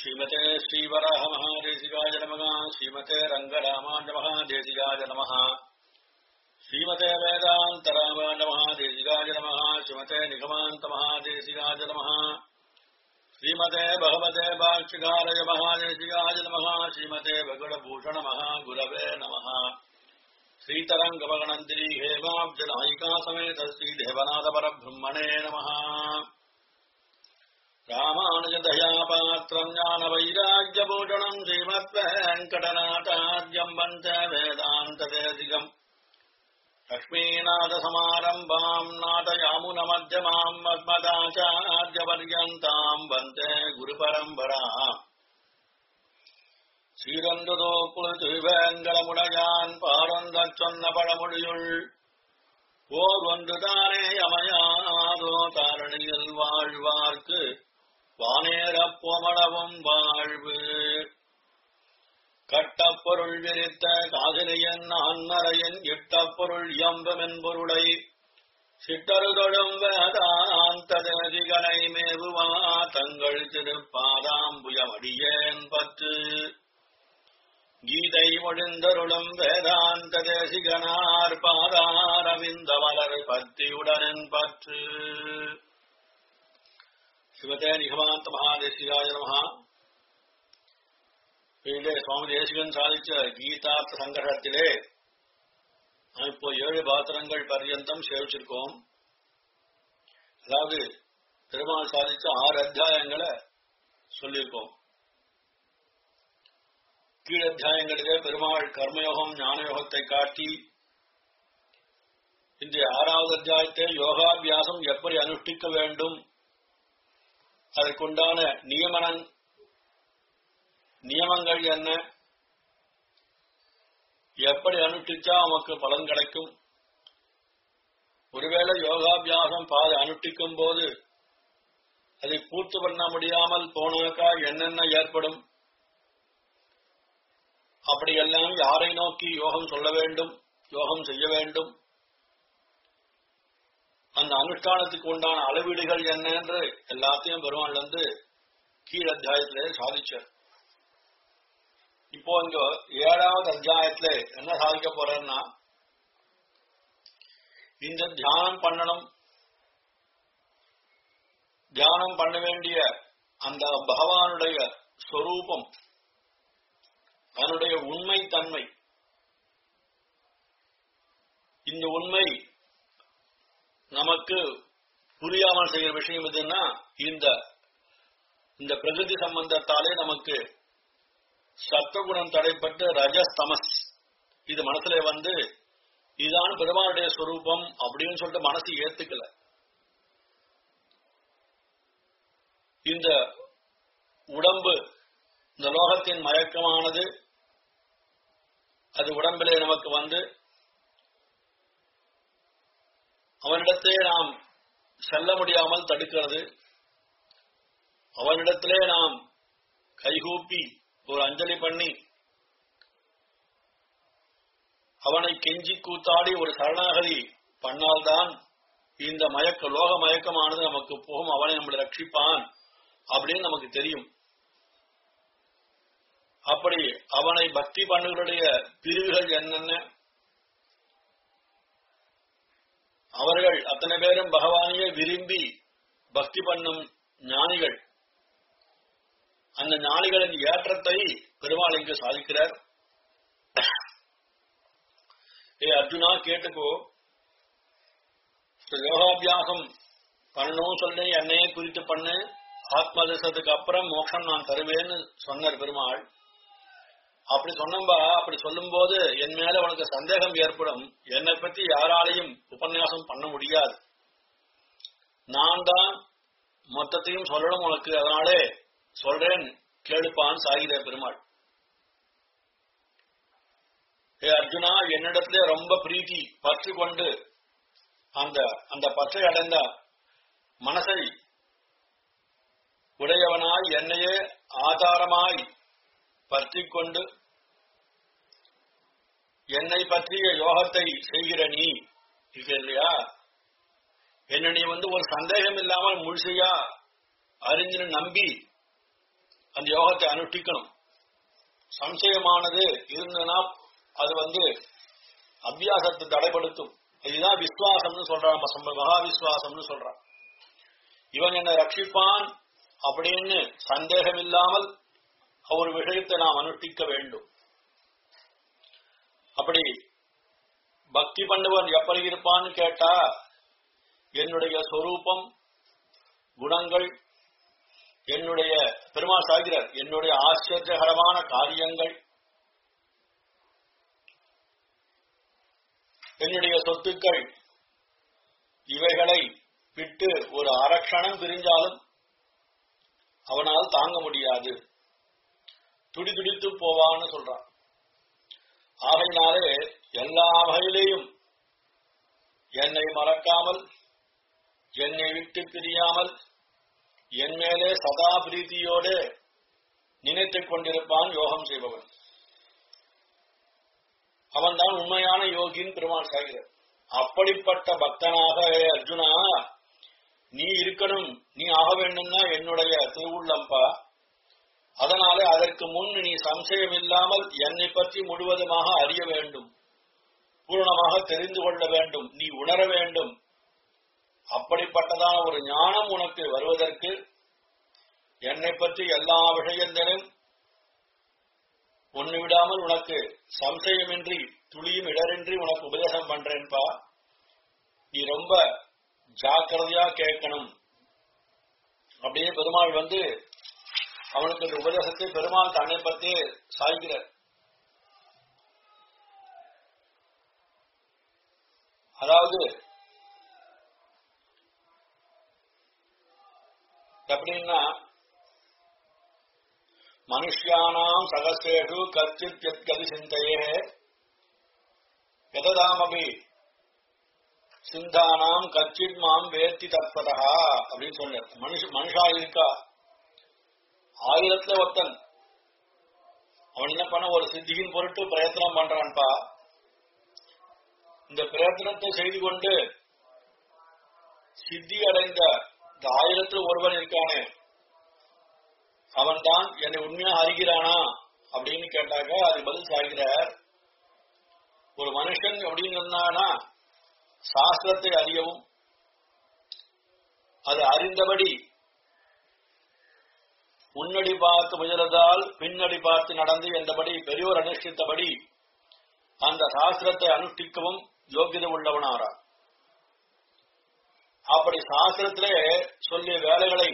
ஸ்ரீமதே ஸ்ரீவராக மகாதேசிகாய நமக ஸ்ரீமதே ரங்கராமாண்ட மகாதேசிகாய நமக ஸ்ரீமதே வேதாந்தராமாண்ட மகாதேசிகாய நமக ஸ்ரீமதே நிகமாந்த மகாதேசிகாய நமக ஸ்ரீமதே பகவதே பாட்சிகாரய மகாதேசிகாய நமக ஸ்ரீமதே பகவடபூஷண மகா குரவே நமः श्रीतरङ्गमगणन्तिरी हेमाब्जनायिका समेत श्रीदेवनाथ परब्रह्मणे नमः रामानुजदयापात्रम् ज्ञानवैराग्यभूषणम् श्रीमद्वेङ्कटनाथार्यम् वन्दे वेदान्तदेशिकम् लक्ष्मीनाथसमारम्भाम् नाथयामुनमध्यमाम् मद्मदाचार्यपर्यन्ताम् वन्दे गुरुपरम्पराम् சீரந்ததோ புழுது வேங்கடமுடையான் பாரந்தச் சொன்ன பழமொழியுள் ஓர் ஒன்று தானே அமையாதோ தாரணியில் வாழ்வார்க்கு வானேரப் பொமளவும் வாழ்வு கட்டப்பொருள் விரித்த காதலியன் ஆன்மறையன் இட்டப்பொருள் எம்பமென் பொருளை சிட்டருதொழும் வேதாந்ததிகனை மேவுவா தங்கள் திருப்பாதாம்புயமடியேன் பற்று கீதை மொழிந்தருளும் வேதாந்த தேசிகனார் பாதாரவிந்த மலர் பத்தியுடனின் பற்று சிவதே நிகமாந்த மகாதேசிகாய நமகா இதிலே சுவாமி தேசிகன் சாதிச்ச கீதார்த்த சங்கடத்திலே நாம் இப்போ ஏழு பாத்திரங்கள் பர்யந்தம் சேவிச்சிருக்கோம் அதாவது பெருமாள் சாதிச்ச ஆறு அத்தியாயங்களை சொல்லியிருக்கோம் கீழத்தியாயங்களிலே பெருமாள் கர்மயோகம் ஞானயோகத்தை காட்டி இந்த ஆறாவது அத்தியாயத்தை யோகாபியாசம் எப்படி அனுஷ்டிக்க வேண்டும் அதற்குண்டான நியமனங் நியமங்கள் என்ன எப்படி அனுஷ்டிச்சா நமக்கு பலன் கிடைக்கும் ஒருவேளை யோகாபியாசம் பாதை அனுஷ்டிக்கும் போது அதை பூர்த்தி பண்ண முடியாமல் போனாக்கா என்னென்ன ஏற்படும் அப்படியெல்லாம் யாரை நோக்கி யோகம் சொல்ல வேண்டும் யோகம் செய்ய வேண்டும் அந்த அனுஷ்டானத்துக்கு உண்டான அளவீடுகள் என்ன என்று எல்லாத்தையும் பெருமாள் வந்து கீழ் அத்தியாயத்திலே சாதிச்சார் இப்போ இங்க ஏழாவது அத்தியாயத்துல என்ன சாதிக்க போறேன்னா இந்த தியானம் பண்ணணும் தியானம் பண்ண வேண்டிய அந்த பகவானுடைய ஸ்வரூபம் அதனுடைய உண்மை தன்மை இந்த உண்மை நமக்கு புரியாமல் செய்கிற விஷயம் எதுன்னா இந்த இந்த பிரகிருதி சம்பந்தத்தாலே நமக்கு சத்துவகுணம் தடைப்பட்டு ரஜஸ்தமஸ் இது மனசுல வந்து இதுதான் பெருமானுடைய ஸ்வரூபம் அப்படின்னு சொல்லிட்டு மனசு ஏத்துக்கல இந்த உடம்பு இந்த லோகத்தின் மயக்கமானது அது உடம்பிலே நமக்கு வந்து அவனிடத்திலே நாம் செல்ல முடியாமல் தடுக்கிறது அவனிடத்திலே நாம் கைகூப்பி ஒரு அஞ்சலி பண்ணி அவனை கெஞ்சி கூத்தாடி ஒரு சரணாகதி பண்ணால்தான் இந்த மயக்க லோக மயக்கமானது நமக்கு போகும் அவனை நம்மளை ரட்சிப்பான் அப்படின்னு நமக்கு தெரியும் அப்படி அவனை பக்தி பண்ணுகளுடைய பிரிவுகள் என்னென்ன அவர்கள் அத்தனை பேரும் பகவானையே விரும்பி பக்தி பண்ணும் ஞானிகள் அந்த ஞானிகளின் ஏற்றத்தை பெருமாள் இங்கு சாதிக்கிறார் ஏ அர்ஜுனா கேட்டுக்கோ யோகாபியாசம் பண்ணணும் சொல்லி என்னையே குறித்து பண்ணு ஆத்மதசத்துக்கு அப்புறம் மோட்சம் நான் தருவேன்னு சொன்னார் பெருமாள் அப்படி சொன்னம்பா அப்படி சொல்லும் போது என் மேல உனக்கு சந்தேகம் ஏற்படும் என்னை பத்தி யாராலையும் உபன்யாசம் பண்ண முடியாது நான் தான் மொத்தத்தையும் சொல்லணும் உனக்கு அதனாலே சொல்றேன் கேளுப்பான் சாகிற பெருமாள் ஏ அர்ஜுனா என்னிடத்திலே ரொம்ப பிரீத்தி பற்று கொண்டு அந்த அந்த பற்றை அடைந்த மனசை உடையவனாய் என்னையே ஆதாரமாய் பற்றி கொண்டு என்னை பற்றிய யோகத்தை செய்கிற நீ இருக்க இல்லையா என்ன நீ வந்து ஒரு சந்தேகம் இல்லாமல் முழுசையா அறிஞ்சு நம்பி அந்த யோகத்தை அனுஷ்டிக்கணும் சம்சயமானது இருந்ததுன்னா அது வந்து அபியாசத்தை தடைப்படுத்தும் இதுதான் விசுவாசம்னு சொல்றான் நம்ம சம்ப- மகா விசுவாசம்னு சொல்றான் இவன் என்னை ரட்சிப்பான் அப்படின்னு சந்தேகம் இல்லாமல் ஒரு விஷயத்தை நாம் அனுஷ்டிக்க வேண்டும் அப்படி பக்தி பண்ணுவன் எப்படி இருப்பான்னு கேட்டா என்னுடைய சொரூபம் குணங்கள் என்னுடைய பெருமாள் சாகிறார் என்னுடைய ஆச்சரியகரமான காரியங்கள் என்னுடைய சொத்துக்கள் இவைகளை விட்டு ஒரு அரக்ஷணம் பிரிஞ்சாலும் அவனால் தாங்க முடியாது துடி துடித்து போவான்னு சொல்றான் ஆகையினாலே எல்லா வகையிலேயும் என்னை மறக்காமல் என்னை விட்டு பிரியாமல் என் மேலே சதா பிரீத்தியோடு நினைத்துக் கொண்டிருப்பான் யோகம் செய்பவன் அவன்தான் உண்மையான யோகின் பெருமாள் சாகிறார் அப்படிப்பட்ட பக்தனாக ஏ அர்ஜுனா நீ இருக்கணும் நீ ஆக வேண்டும்னா என்னுடைய திருவுள்ளம்பா அதனாலே அதற்கு முன் நீ சம்சயம் இல்லாமல் என்னை பற்றி முழுவதுமாக அறிய வேண்டும் பூரணமாக தெரிந்து கொள்ள வேண்டும் நீ உணர வேண்டும் அப்படிப்பட்டதான ஒரு ஞானம் உனக்கு வருவதற்கு என்னை பற்றி எல்லா விஷயத்திலும் ஒன்னு விடாமல் உனக்கு சம்சயமின்றி துளியும் இடரின்றி உனக்கு உபதேசம் பண்றேன்பா நீ ரொம்ப ஜாக்கிரதையா கேட்கணும் அப்படியே பெருமாள் வந்து அவனுக்கு இந்த உபதேசத்தை பெருமாள் தன்னை பற்றி சாய்கிறார் அதாவது எப்படின்னா மனுஷியானாம் சகசேஷு கச்சித் எத்கதி சிந்தையே எததாமபி சிந்தானாம் கச்சித் மாம் வேத்தி தற்பதா அப்படின்னு சொன்னார் மனுஷ மனுஷா இருக்கா ஆயிரத்துல ஒருத்தன் அவன் என்ன பண்ண ஒரு சித்தியின் பொருட்டு பிரயத்தனம் பண்றான்பா இந்த பிரயத்தனத்தை செய்து கொண்டு சித்தி அடைந்த இந்த ஆயிரத்தில் ஒருவன் இருக்கானே அவன்தான் என்னை உண்மையா அறிகிறானா அப்படின்னு கேட்டாக்க அது பதில் சாகிறார் ஒரு மனுஷன் அப்படின்னு இருந்தானா சாஸ்திரத்தை அறியவும் அது அறிந்தபடி முன்னடி பார்த்து முயலதால் பின்னடி பார்த்து நடந்து என்றபடி பெரியோர் அனுஷ்டித்தபடி அந்த சாஸ்திரத்தை அனுஷ்டிக்கவும் யோகிதை உள்ளவனாரா அப்படி சாஸ்திரத்திலே சொல்லிய வேலைகளை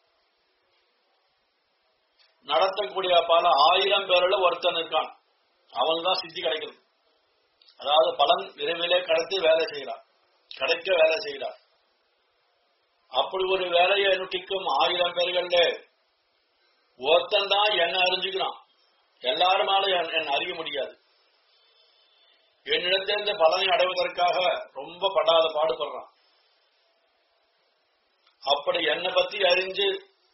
நடத்தக்கூடிய பல ஆயிரம் பேர்ல ஒருத்தன் இருக்கான் அவன் தான் சித்தி கிடைக்கிறது அதாவது பலன் விரைவிலே கடத்தி வேலை செய்கிறான் கிடைக்க வேலை செய்கிறான் அப்படி ஒரு வேலையை அனுஷ்டிக்கும் ஆயிரம் பேர்கள்ல ஒருத்தன் தான் என்ன அறிஞ்சுக்கிறான் எல்லாருமால என்ன அறிய முடியாது என்னிடத்திலிருந்து பலனை அடைவதற்காக ரொம்ப படாத பாடுபடுறான் அப்படி என்னை பத்தி அறிஞ்சு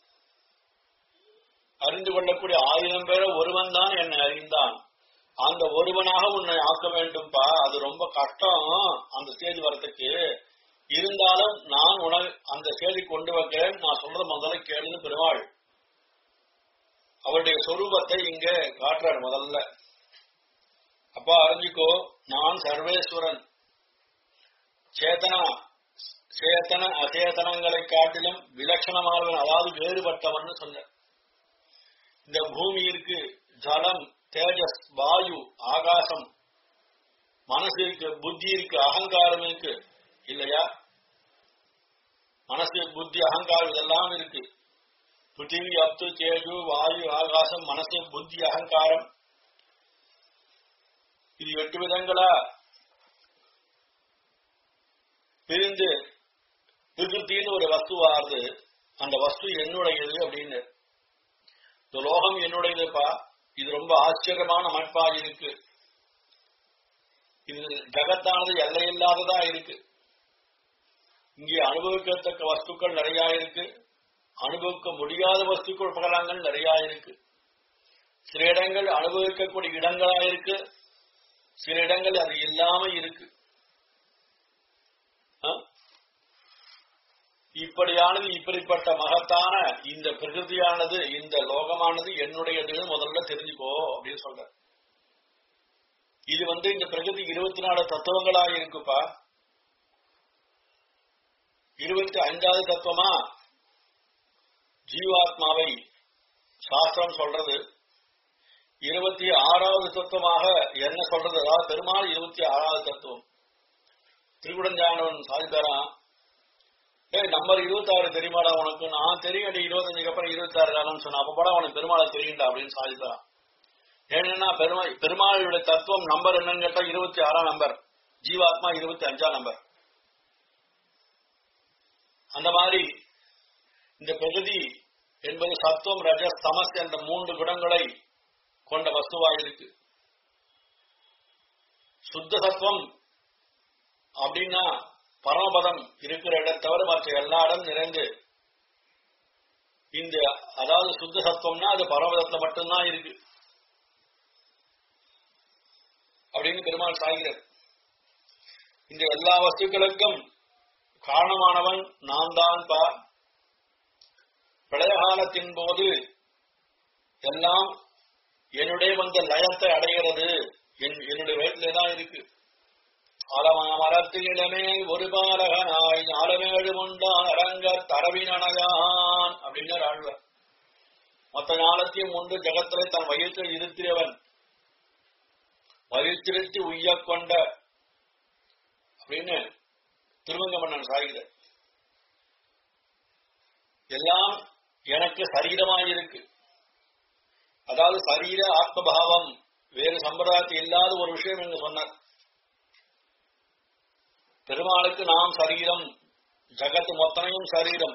அறிந்து கொள்ளக்கூடிய ஆயிரம் பேரை ஒருவன் தான் என்னை அறிந்தான் அந்த ஒருவனாக உன்னை ஆக்க வேண்டும்பா அது ரொம்ப கஷ்டம் அந்த ஸ்டேஜ் வரத்துக்கு இருந்தாலும் நான் உன அந்த ஸ்டேஜை கொண்டு வைக்கிறேன் நான் சொல்றத முதல்ல கேளுன்னு பெருமாள் அவருடைய சொரூபத்தை இங்க காட்டுறார் முதல்ல அப்பா அறிஞ்சுக்கோ நான் சர்வேஸ்வரன் சேத்தனா சேத்தன அசேதனங்களை காட்டிலும் விலட்சணமானவன் அதாவது வேறுபட்டவன் சொன்ன இந்த பூமி இருக்கு ஜலம் தேஜஸ் வாயு ஆகாசம் மனசு இருக்கு புத்தி இருக்கு அகங்காரம் இருக்கு இல்லையா மனசு புத்தி அகங்காரம் இதெல்லாம் இருக்கு பிருத்திவி அப்து தேஜு வாயு ஆகாசம் மனசு புத்தி அகங்காரம் இது எட்டு விதங்களா பிரிந்து பிரகிருத்தின்னு ஒரு வஸ்துவாருது அந்த வஸ்து என்னுடையது அப்படின்னு இந்த லோகம் என்னுடையதுப்பா இது ரொம்ப ஆச்சரியமான அமைப்பா இருக்கு இது ஜகத்தானது எல்லையில்லாததா இருக்கு இங்கே அனுபவிக்கத்தக்க வஸ்துக்கள் நிறைய இருக்கு அனுபவிக்க முடியாத வஸ்துக்கள் உபகரணங்கள் நிறைய இருக்கு சில இடங்கள் அனுபவிக்கக்கூடிய இடங்களா இருக்கு சில இடங்கள் அது இல்லாம இருக்கு இப்படியானது இப்படிப்பட்ட மகத்தான இந்த பிரகிருதியானது இந்த லோகமானது என்னுடையதுன்னு முதல்ல தெரிஞ்சுக்கோ அப்படின்னு சொல்ற இது வந்து இந்த பிரகிருதி இருபத்தி நாலு தத்துவங்களாக இருக்குப்பா இருபத்தி அஞ்சாவது தத்துவமா ஜீவாத்மாவை சாஸ்திரம் சொல்றது இருபத்தி ஆறாவது தத்துவமாக என்ன சொல்றது அதாவது பெருமாள் இருபத்தி ஆறாவது தத்துவம் திருக்குடஞ்சானவன் சாதித்தாரான் ஏய் நம்பர் இருபத்தாறு தெரியுமாடா உனக்கு நான் தெரியும் இருபத்தஞ்சுக்கு அப்புறம் இருபத்தாறு காலம்னு சொன்ன அப்ப கூட உனக்கு பெருமாளை தெரியும்டா அப்படின்னு சாதித்தான் ஏன்னா பெருமா பெருமாளுடைய தத்துவம் நம்பர் என்னன்னு கேட்டா இருபத்தி ஆறாம் நம்பர் ஜீவாத்மா இருபத்தி அஞ்சாம் நம்பர் அந்த மாதிரி இந்த பிரகதி என்பது சத்துவம் ரஜஸ் தமஸ் என்ற மூன்று குணங்களை கொண்ட வஸ்துவாக இருக்கு சுத்த சத்துவம் அப்படின்னா பரமபதம் இருக்கிற இடம் தவிர மற்ற எல்லா இடம் நிறைந்து இந்த அதாவது சுத்த சத்துவம்னா அது பரமபதத்துல மட்டும்தான் இருக்கு அப்படின்னு பெருமாள் சாகிறார் இந்த எல்லா வஸ்துக்களுக்கும் காரணமானவன் நான் தான் பா பிரளய காலத்தின் போது எல்லாம் என்னுடைய வந்த லயத்தை அடைகிறது என்னுடைய வயிற்றிலே தான் இருக்கு ஆலமாமரத்திலே ஒரு பாலகனாய் ஞாலமேடு உண்டான் அரங்க தரவினனகான் அப்படின்னு ஆழ்வர் மொத்த ஞானத்தையும் முன்பு ஜகத்திலே தன் வயிற்றில் இருத்தியவன் வயிற்றிருத்தி உய்ய கொண்ட அப்படின்னு திருவங்க மன்னன் சாகிற எல்லாம் எனக்கு சரீரமாக இருக்கு அதாவது சரீர ஆத்மபாவம் வேறு சம்பிரதாயத்தில் இல்லாத ஒரு விஷயம் என்று சொன்னார் பெருமாளுக்கு நாம் சரீரம் ஜகத்து மொத்தனையும் சரீரம்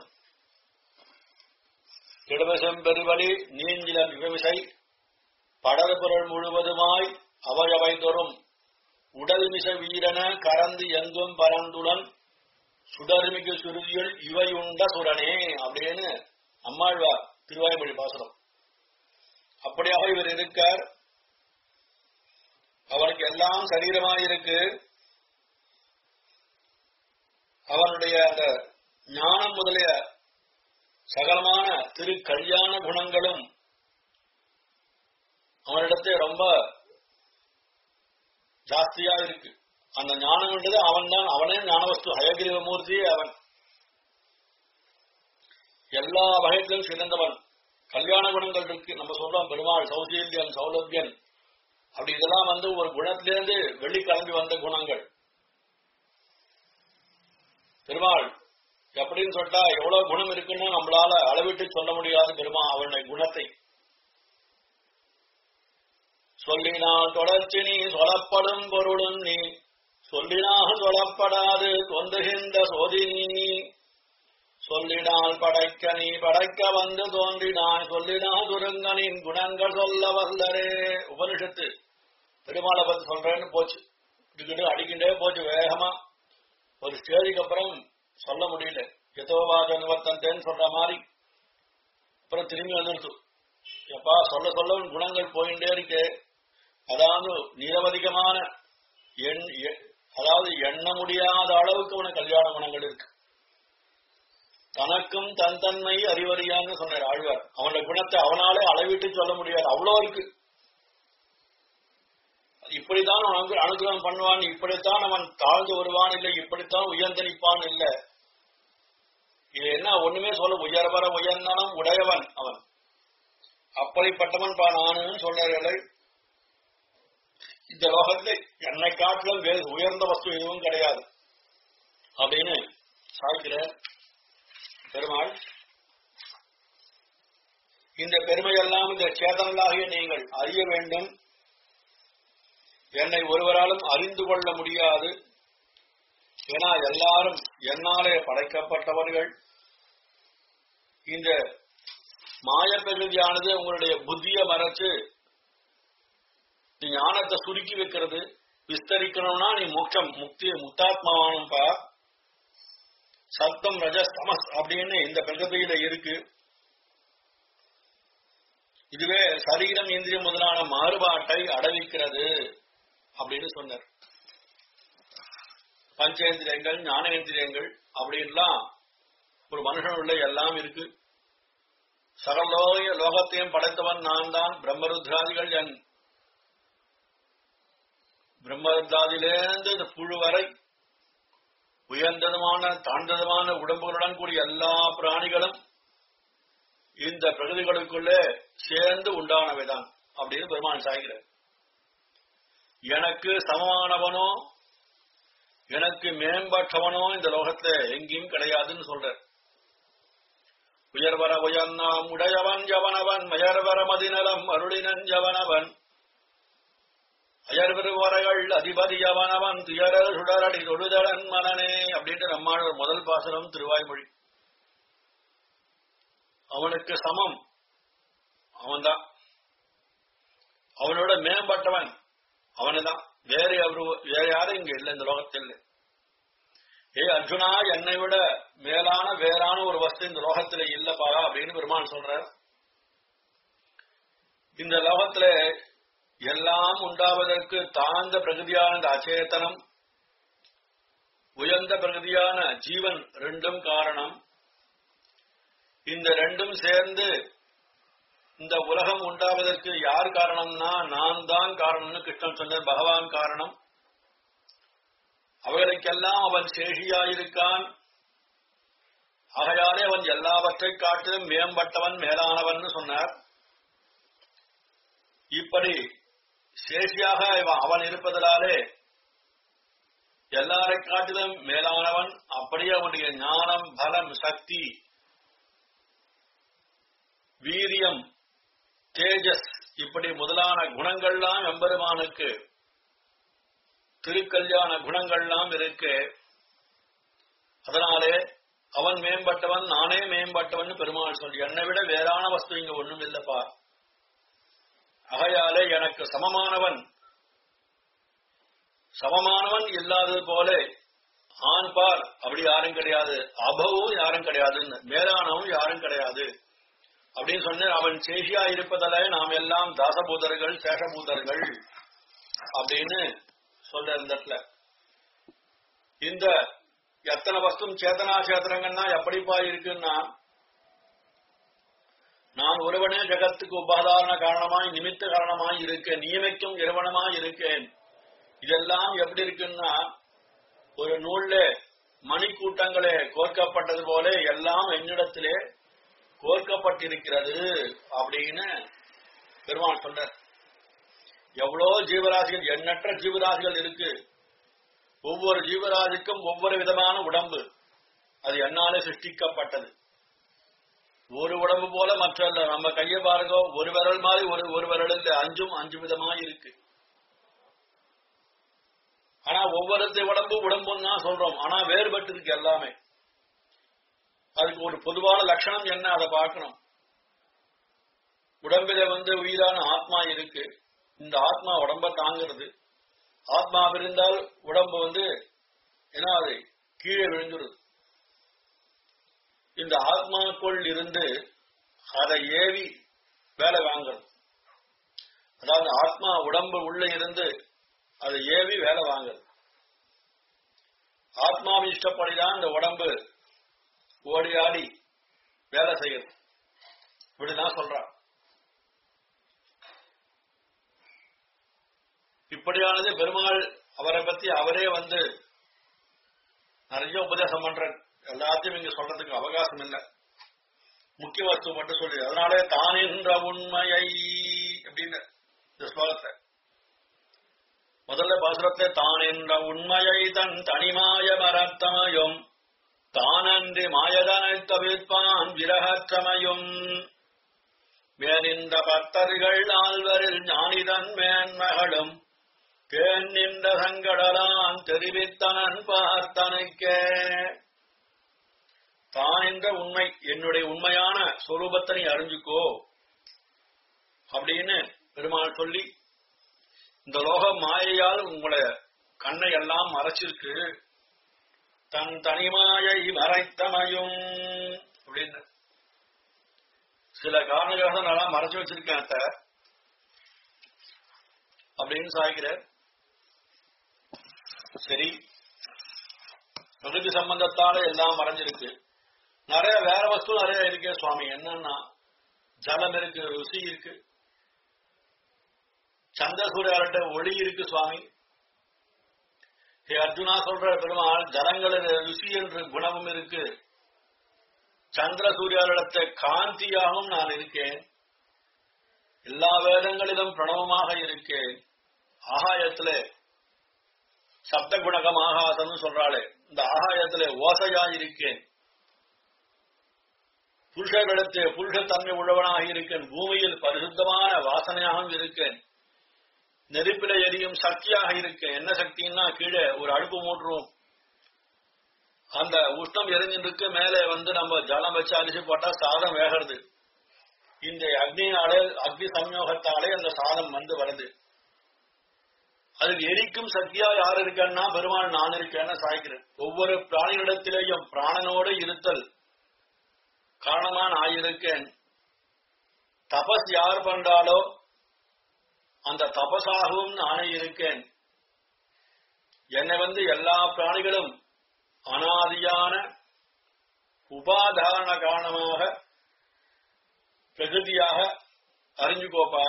திடுவசம் பெருவழி நீஞ்சில விவசை படற்பொருள் முழுவதுமாய் அவயவை தோறும் உடல் மிச வீரன கறந்து எங்கும் பரந்துடன் சுடர்மிகு சுருதியுள் இவை உண்ட சுரனே அப்படின்னு அம்மாழ்வார் திருவாய்மொழி பாசுரம் அப்படியாக இவர் இருக்கார் அவனுக்கு எல்லாம் சரீரமாயிருக்கு அவனுடைய அந்த ஞானம் முதலிய சகலமான திரு கல்யாண குணங்களும் அவனிடத்தை ரொம்ப ஜாஸ்தியா இருக்கு அந்த ஞானம்ன்றது அவன் தான் அவனே ஞானவஸ்து ஹயகிரீவ மூர்த்தியே அவன் எல்லா வகைகளிலும் சிறந்தவன் கல்யாண குணங்கள் இருக்கு நம்ம சொல்றோம் பெருமாள் சௌசீல்யன் சௌலபியன் அப்படி இதெல்லாம் வந்து ஒரு குணத்திலிருந்து வெளி கிளம்பி வந்த குணங்கள் பெருமாள் எப்படின்னு சொல்லிட்டா எவ்வளவு குணம் இருக்குன்னு நம்மளால அளவிட்டு சொல்ல முடியாது பெருமா அவனுடைய குணத்தை சொல்லினால் தொடர்ச்சி நீ சொல்லப்படும் பொருளும் நீ சொல்லினால் சொல்லப்படாது தொந்துகின்ற சோதினி சொல்லினால் படைக்க நீ படைக்க வந்து தோன்றினாய் சொல்லினால் துருங்கனின் குணங்கள் சொல்ல வல்லரே உபனிஷத்து பெருமாளை பத்தி சொல்றேன்னு போச்சு இதுக்கிட்டு அடிக்கிட்டே போச்சு வேகமா ஒரு ஸ்டேஜுக்கு அப்புறம் சொல்ல முடியல எதோவாத நிவர்த்தந்தேன்னு சொல்ற மாதிரி அப்புறம் திரும்பி வந்துருச்சு எப்பா சொல்ல சொல்ல உன் குணங்கள் போயிட்டே இருக்கு அதாவது நிரவதிகமான எண் எ- அதாவது எண்ண முடியாத அளவுக்கு உனக்கு கல்யாண குணங்கள் இருக்கு தனக்கும் தன் தன்மை அறிவறியான்னு சொன்னார் ஆழ்வார் அவனுடைய குணத்தை அவனாலே அளவிட்டு சொல்ல முடியாது அவ்வளோ இருக்கு இப்படித்தான் அவன் அங்கு அனுகிரகம் பண்ணுவான் இப்படித்தான் அவன் தாழ்ந்து வருவான் இல்லை இப்படித்தான் உயர்ந்து நிற்பான் இல்லை இது என்ன ஒண்ணுமே சொல்ல உயர்வர உயர்ந்தானம் உடையவன் அவன் அப்படிப்பட்டவன் பா நானுன்னு சொல்றார்கள் இந்த லோகத்துல என்னை காட்டிலும் வேறு உயர்ந்த வஸ்து எதுவும் கிடையாது அப்படின்னு சாய்க்கிற பெருமாள் இந்த பெருமையெல்லாம் இந்த சேதனங்களாகிய நீங்கள் அறிய வேண்டும் என்னை ஒருவராலும் அறிந்து கொள்ள முடியாது ஏன்னா எல்லாரும் என்னாலே படைக்கப்பட்டவர்கள் இந்த மாயப்பகுதியானது உங்களுடைய புத்திய மறைச்சு நீ ஞானத்தை சுருக்கி வைக்கிறது விஸ்தரிக்கணும்னா நீ மோட்சம் முக்தி முக்தாத்மாவானும்பா சத்தம் ரஜஸ் தமஸ் அப்படின்னு இந்த பிரகதியில இருக்கு இதுவே சரீரம் இந்திரியம் முதலான மாறுபாட்டை அடவிக்கிறது அப்படின்னு சொன்னார் பஞ்சேந்திரியங்கள் ஞானேந்திரியங்கள் அப்படின்லாம் ஒரு மனுஷனுள்ள எல்லாம் இருக்கு சகலோக லோகத்தையும் படைத்தவன் நான் தான் பிரம்மருத்ராதிகள் என் பிரம்மருத்ராதியிலேருந்து இந்த புழு வரை உயர்ந்ததுமான தாழ்ந்ததுமான உடம்புகளுடன் கூடிய எல்லா பிராணிகளும் இந்த பிரகதிகளுக்குள்ளே சேர்ந்து உண்டானவைதான் அப்படின்னு பெருமான் சாய்கிறார் எனக்கு சமமானவனோ எனக்கு மேம்பட்டவனோ இந்த லோகத்துல எங்கேயும் கிடையாதுன்னு சொல்றார் உயர்வர உயர்நாம் உடையவன் ஜவனவன் மயர்வர மதிநலம் அருளினன் ஜவனவன் அயர்வரைகள் அதிபதி அவனவன் துயர சுடரடி தொழுதலன் மனனே அப்படின்ற நம்மான முதல் பாசனம் திருவாய்மொழி அவனுக்கு சமம் அவன்தான் அவனோட மேம்பட்டவன் அவனுதான் வேற அவரு வேற யாரும் இங்க இல்லை இந்த லோகத்தில் ஏ அர்ஜுனா என்னை விட மேலான வேறான ஒரு வஸ்து இந்த லோகத்துல இல்லப்பா அப்படின்னு பெருமான் சொல்றார் இந்த லோகத்துல எல்லாம் உண்டாவதற்கு தாழ்ந்த பிரகதியான இந்த அச்சேதனம் உயர்ந்த பிரகதியான ஜீவன் ரெண்டும் காரணம் இந்த ரெண்டும் சேர்ந்து இந்த உலகம் உண்டாவதற்கு யார் காரணம்னா நான் தான் காரணம்னு கிருஷ்ணன் சொன்னார் பகவான் காரணம் அவர்களுக்கெல்லாம் அவன் சேஷியாயிருக்கான் ஆகையாலே அவன் எல்லாவற்றை காட்டிலும் மேம்பட்டவன் மேலானவன் சொன்னார் இப்படி சேஷியாக அவன் இருப்பதனாலே எல்லாரை காட்டிலும் மேலானவன் அப்படியே அவனுடைய ஞானம் பலம் சக்தி வீரியம் தேஜஸ் இப்படி முதலான குணங்கள்லாம் எம்பெருமானுக்கு திருக்கல்யாண குணங்கள்லாம் இருக்கு அதனாலே அவன் மேம்பட்டவன் நானே மேம்பட்டவன் பெருமாள் சொல்லி என்னை விட வேறான வஸ்து இங்க ஒண்ணும் இல்லப்பா ஆகையாலே எனக்கு சமமானவன் சமமானவன் இல்லாதது போல ஆண் பார் அப்படி யாரும் கிடையாது அபவும் யாரும் கிடையாதுன்னு மேலானவும் யாரும் கிடையாது அப்படின்னு சொன்ன அவன் சேஷியா இருப்பதால நாம் எல்லாம் தாசபூதர்கள் சேஷபூதர்கள் அப்படின்னு சொல்ற இந்த இடத்துல இந்த எத்தனை வஸ்தும் சேதனா சேதனங்கள்னா எப்படிப்பா இருக்குன்னா நான் ஒருவனே ஜகத்துக்கு உபாதாரண காரணமாய் நிமித்த காரணமாய் இருக்கேன் நியமிக்கும் இறைவனமாய் இருக்கேன் இதெல்லாம் எப்படி இருக்குன்னா ஒரு நூல்ல மணிக்கூட்டங்களே கோர்க்கப்பட்டது போல எல்லாம் என்னிடத்திலே கோர்க்கப்பட்டிருக்கிறது அப்படின்னு பெருமான் சொல்றார் எவ்வளோ ஜீவராசிகள் எண்ணற்ற ஜீவராசிகள் இருக்கு ஒவ்வொரு ஜீவராசிக்கும் ஒவ்வொரு விதமான உடம்பு அது என்னாலே சிருஷ்டிக்கப்பட்டது ஒரு உடம்பு போல மற்ற நம்ம கையை பாருங்க ஒரு விரல் மாதிரி ஒரு ஒரு விரல் இல்ல அஞ்சும் அஞ்சு விதமா இருக்கு ஆனா ஒவ்வொருத்த உடம்பு உடம்புன்னு தான் சொல்றோம் ஆனா வேறுபட்டு இருக்கு எல்லாமே அதுக்கு ஒரு பொதுவான லட்சணம் என்ன அதை பார்க்கணும் உடம்பில வந்து உயிரான ஆத்மா இருக்கு இந்த ஆத்மா உடம்ப தாங்கிறது ஆத்மா விருந்தால் உடம்பு வந்து என்ன அது கீழே விழுந்துருது இந்த ஆத்மாக்குள் இருந்து அதை ஏவி வேலை வாங்குறது அதாவது ஆத்மா உடம்பு உள்ள இருந்து அதை ஏவி வேலை வாங்குறது ஆத்மாவின் இஷ்டப்படிதான் இந்த உடம்பு ஓடி ஆடி வேலை செய்யுது இப்படிதான் சொல்றான் இப்படியானது பெருமாள் அவரை பத்தி அவரே வந்து நிறைய உபதேசம் பண்ற எல்லாத்தையும் இங்க சொல்றதுக்கு அவகாசம் இல்லை முக்கிய வஸ்து மட்டும் சொல்லி அதனாலே தான் என்ற உண்மையை அப்படின்னு இந்த ஸ்லோகத்தை முதல்ல பாசுரத்தை தான் என்ற உண்மையை தன் தனிமாய மரத்தமையும் தானன்றி மாயதனை தவிர்ப்பான் விரகற்றமையும் மேனின்ற பக்தர்கள் நால்வரில் ஞானிதன் மேன்மகளும் தேன் நின்ற சங்கடலான் தெரிவித்தனன் பார்த்தனைக்கே தான் என்ற உண்மை என்னுடைய உண்மையான சொரூபத்தை நீ அறிஞ்சுக்கோ அப்படின்னு பெருமாள் சொல்லி இந்த லோக மாயையால் உங்களை கண்ணை எல்லாம் மறைச்சிருக்கு தன் தனிமாயை மறைத்தமையும் அப்படின்னு சில காரணங்களாக நல்லா மறைச்சு வச்சிருக்கேன் அத்த அப்படின்னு சாய்கிற சரி பிரகிருதி சம்பந்தத்தால எல்லாம் மறைஞ்சிருக்கு நிறைய வேற வஸ்து நிறைய இருக்கே சுவாமி என்னன்னா ஜலம் இருக்கு ருசி இருக்கு சந்திர சூரியார்கிட்ட ஒளி இருக்கு சுவாமி ஹே அர்ஜுனா சொல்ற பெருமாள் ஜலங்களில் ருசி என்ற குணமும் இருக்கு சந்திர சூரியாரிடத்தை காந்தியாகவும் நான் இருக்கேன் எல்லா வேதங்களிலும் பிரணவமாக இருக்கேன் ஆகாயத்துல சப்த குணகம் ஆகாசம்னு சொல்றாளே இந்த ஆகாயத்துல ஓசையா இருக்கேன் புருஷர்களுக்கு புருஷ தன்மை உள்ளவனாக இருக்கேன் பூமியில் பரிசுத்தமான வாசனையாகவும் இருக்கேன் நெருப்பில எரியும் சக்தியாக இருக்கேன் என்ன சக்தின்னா கீழே ஒரு அடுப்பு மூட்டுருவோம் அந்த உஷ்ணம் எரிஞ்சிருக்கு மேலே வந்து நம்ம ஜலம் வச்சு அரிசி போட்டா சாதம் வேகிறது இந்த அக்னியாலே அக்னி சம்யோகத்தாலே அந்த சாதம் வந்து வருது அதுக்கு எரிக்கும் சக்தியா யார் இருக்கன்னா பெருமாள் நான் இருக்கேன்னு சாய்க்கிறேன் ஒவ்வொரு பிராணிகளிடத்திலேயும் பிராணனோடு இருத்தல் காரணமா நான் இருக்கேன் தபஸ் யார் பண்றாலோ அந்த தபசாகவும் நானே இருக்கேன் என்னை வந்து எல்லா பிராணிகளும் அனாதியான உபாதாரண காரணமாக பிரகிருதியாக அறிஞ்சுக்கோப்பா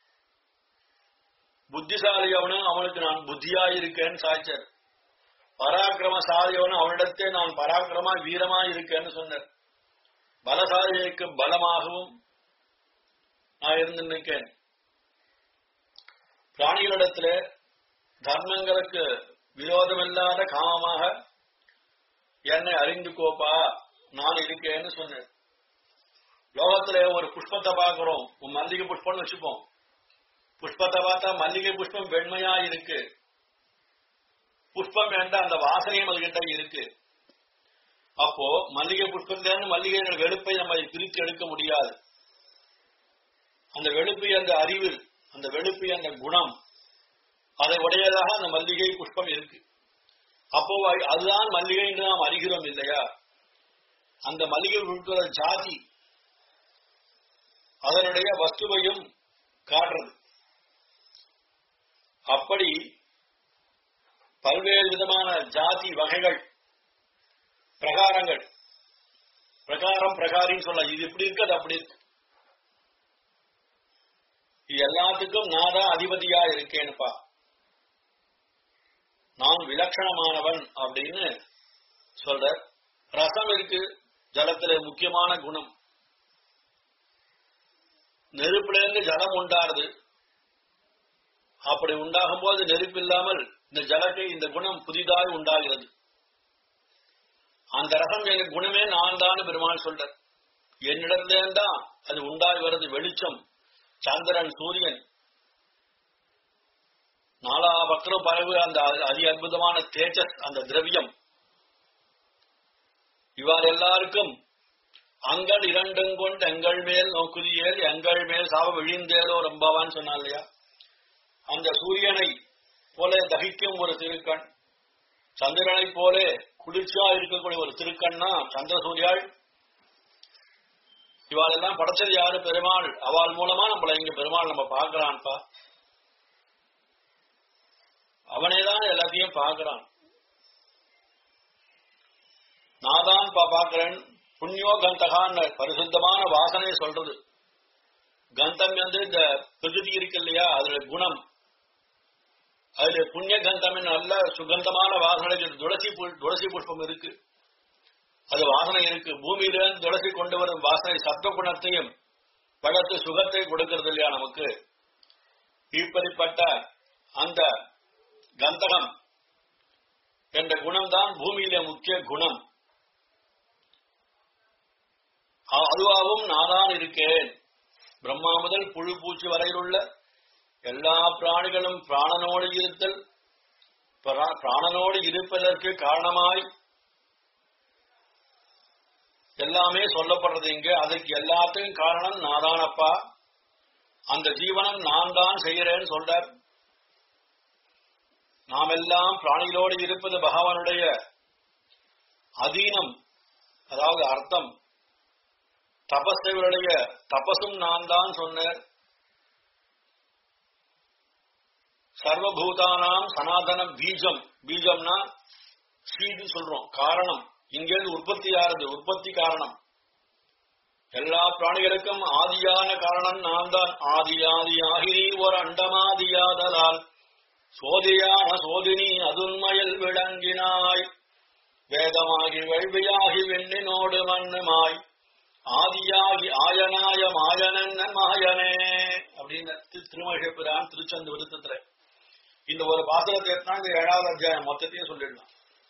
புத்திசாலி அவனும் அவனுக்கு நான் புத்தியா இருக்கேன்னு சாய்ச்சர் பராக்கிரமசாலி அவனும் அவனிடத்தே நான் பராக்கிரமா வீரமா இருக்கேன்னு சொன்னார் பலசாலிக்கு பலமாகவும் நான் இருந்து நிற்கேன் பிராணிகளிடத்துல தர்மங்களுக்கு விரோதமில்லாத காமமாக என்னை அறிந்துக்கோப்பா நான் இருக்கேன்னு சொன்னேன் லோகத்துல ஒரு புஷ்பத்தை பார்க்கிறோம் உன் மல்லிகை புஷ்பம்னு வச்சுப்போம் புஷ்பத்தை பார்த்தா மல்லிகை புஷ்பம் வெண்மையா இருக்கு புஷ்பம் என்ற அந்த வாசனையும் அதுகிட்ட இருக்கு அப்போ மல்லிகை புஷ்பத்திலிருந்து மல்லிகை வெளுப்பை நம்ம பிரித்து எடுக்க முடியாது அந்த வெளுப்பு அந்த அறிவு அந்த வெளுப்பு அந்த குணம் அதை உடையதாக அந்த மல்லிகை புஷ்பம் இருக்கு அப்போ அதுதான் மல்லிகை என்று நாம் அறிகிறோம் இல்லையா அந்த மல்லிகை புஷ்ப ஜாதி அதனுடைய வஸ்துவையும் காட்டுறது அப்படி பல்வேறு விதமான ஜாதி வகைகள் பிரகாரங்கள் பிரகாரம் பிரகாரின்னு சொல்ல இது இப்படி இருக்கு அது அப்படி இருக்கு இது எல்லாத்துக்கும் நான் தான் அதிபதியா இருக்கேன்னுப்பா நான் விலட்சணமானவன் அப்படின்னு சொல்ற ரசம் இருக்கு ஜலத்துல முக்கியமான குணம் நெருப்புல இருந்து ஜலம் உண்டாருது அப்படி உண்டாகும் போது நெருப்பு இல்லாமல் இந்த ஜலத்தை இந்த குணம் புதிதாக உண்டாகிறது அந்த ரசம் எனக்கு குணமே நான் தான் பெருமாள் சொல்ற என்னிடத்துல தான் அது உண்டாகி வருது வெளிச்சம் சந்திரன் சூரியன் நாலா பக்கம் பரவு அந்த அதி அற்புதமான தேஜஸ் அந்த திரவியம் இவ்வாறு எல்லாருக்கும் அங்கள் இரண்டும் கொண்டு எங்கள் மேல் நோக்குதியேல் எங்கள் மேல் சாப விழிந்தேலோ ரொம்பவான்னு சொன்னா இல்லையா அந்த சூரியனை போல தகிக்கும் ஒரு திருக்கண் சந்திரனை போல குளிர்ச்சியா இருக்கக்கூடிய ஒரு திருக்கண்ணா சந்திர சூரியாள் இவாளெல்லாம் படைச்சது யாரு பெருமாள் அவள் மூலமா நம்மள இங்க பெருமாள் நம்ம பாக்குறான்ப்பா அவனேதான் எல்லாத்தையும் பாக்குறான் நான் தான் பாக்குறேன் புண்ணியோ கந்தகான்னு பரிசுத்தமான வாசனை சொல்றது கந்தம் வந்து இந்த பிரகிருதி இருக்கு இல்லையா அதுல குணம் அதுல புண்ணிய கந்தம் நல்ல சுகந்தமான வாசனை துளசி துளசி புஷ்பம் இருக்கு அது வாசனை இருக்கு பூமியில இருந்து துளசி கொண்டு வரும் வாசனை சத்த குணத்தையும் வளர்த்து சுகத்தை கொடுக்கிறது இல்லையா நமக்கு இப்படிப்பட்ட அந்த கந்தகம் என்ற குணம்தான் பூமியில முக்கிய குணம் அதுவாகவும் நான்தான் இருக்கேன் பிரம்மா முதல் புழு பூச்சி வரையில் உள்ள எல்லா பிராணிகளும் பிராணனோடு இருத்தல் பிராணனோடு இருப்பதற்கு காரணமாய் எல்லாமே சொல்லப்படுறது இங்க அதுக்கு எல்லாத்துக்கும் காரணம் நாதானப்பா அந்த ஜீவனம் நான் தான் செய்கிறேன்னு சொல்றார் நாம் எல்லாம் பிராணிகளோடு இருப்பது பகவானுடைய அதீனம் அதாவது அர்த்தம் தபஸ்தவருடைய தபசும் நான் தான் சொன்னேன் சர்வபூதானாம் சனாதனம் பீஜம் பீஜம்னா சீடு சொல்றோம் காரணம் இங்கிருந்து உற்பத்தி ஆறது உற்பத்தி காரணம் எல்லா பிராணிகளுக்கும் ஆதியான காரணம் நான் தான் ஆதி ஆதி ஆகிரி ஒரு அண்டமாதியாதலால் சோதியான சோதினி அதுன்மையில் விளங்கினாய் வேதமாகி வேள்வியாகி வெண்ணினோடு மண்ணுமாய் ஆதியாகி ஆயனாய மாயனன் மாயனே அப்படின்னு திரு- திருமழிப்பிரான் திருச்சந்து விருத்தத்துல இந்த ஒரு பாத்திரத்தை எடுத்தா இந்த ஏழாவது அத்தியாயம் மொத்தத்தையும் சொல்லிடலாம்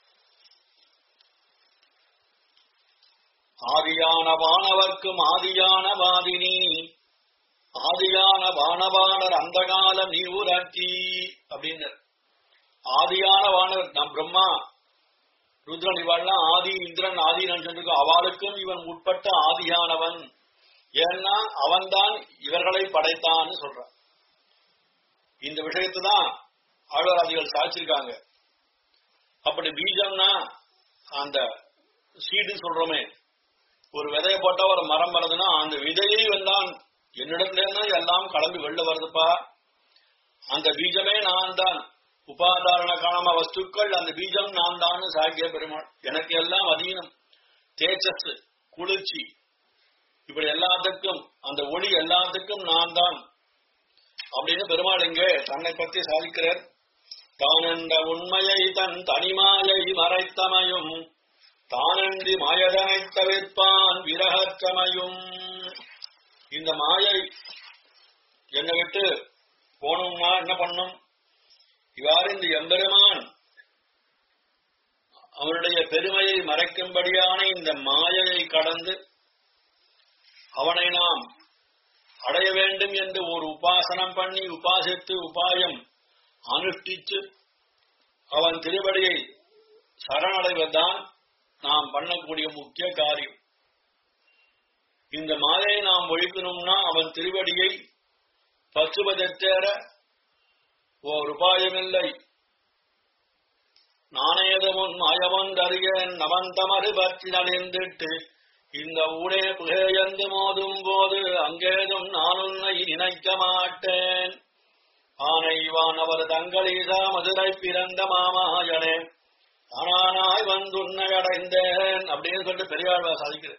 ஆதியான வானவர்க்கும் ஆதியான வாதினி ஆதியான வானவானர் அந்த காலம் நீ ஊராட்சி அப்படின்னு ஆதியான வானவர் நம் பிரம்மா ருத்ரன் இவள்லாம் ஆதி இந்திரன் ஆதி சொல்லிருக்கோம் அவளுக்கும் இவன் உட்பட்ட ஆதியானவன் ஏன்னா அவன்தான் இவர்களை படைத்தான்னு சொல்றான் இந்த விஷயத்தை தான் ஆழ்வாராதிகள் சாதிச்சிருக்காங்க அப்படி பீஜம்னா அந்த சீடு சொல்றோமே ஒரு விதைய போட்டா ஒரு மரம் வருதுன்னா அந்த விதையை வந்தான் என்னிடத்துல இருந்து எல்லாம் கிளம்பி வெளில வருதுப்பா அந்த பீஜமே நான் தான் உபாதாரண காணம வஸ்துக்கள் அந்த பீஜம் நான் தான் சாக்கிய பெருமாள் எனக்கு எல்லாம் அதீனம் தேஜஸ் குளிர்ச்சி இப்படி எல்லாத்துக்கும் அந்த ஒளி எல்லாத்துக்கும் நான் தான் அப்படின்னு பெருமாள் இங்கே தன்னை பற்றி சாதிக்கிறார் தானென்ற உண்மையை தன் தனிமாயை மறைத்தமையும் தானன்றி மாயதனை தவிர்ப்பான் விரகற்றமையும் இந்த மாயை என்னை விட்டு போகணும்னா என்ன பண்ணும் இவ்வாறு இந்த எம்பெருமான் அவனுடைய பெருமையை மறைக்கும்படியான இந்த மாயையை கடந்து அவனை நாம் அடைய வேண்டும் என்று ஒரு உபாசனம் பண்ணி உபாசித்து உபாயம் அனுஷ்டித்து அவன் திருவடியை சரணடைவதுதான் நாம் பண்ணக்கூடிய முக்கிய காரியம் இந்த மாயை நாம் ஒழிக்கணும்னா அவன் திருவடியை பற்றுவதற்கேற ஓர் உபாயமில்லை நாணயதமுன் மாயவன் அறியன் நவந்தமறு பற்றி நலிந்திட்டு இந்த ஊடே புகையந்து மோதும் போது அங்கேதும் நான் உன்னை நினைக்க மாட்டேன் ஆனைவான் அவர் தங்களீசா மதுரை பிறந்த மாமாயனே தானானாய் வந்துன்னை அடைந்தேன் அப்படின்னு சொல்லிட்டு பெரியாழ்வா சாதிக்கிறது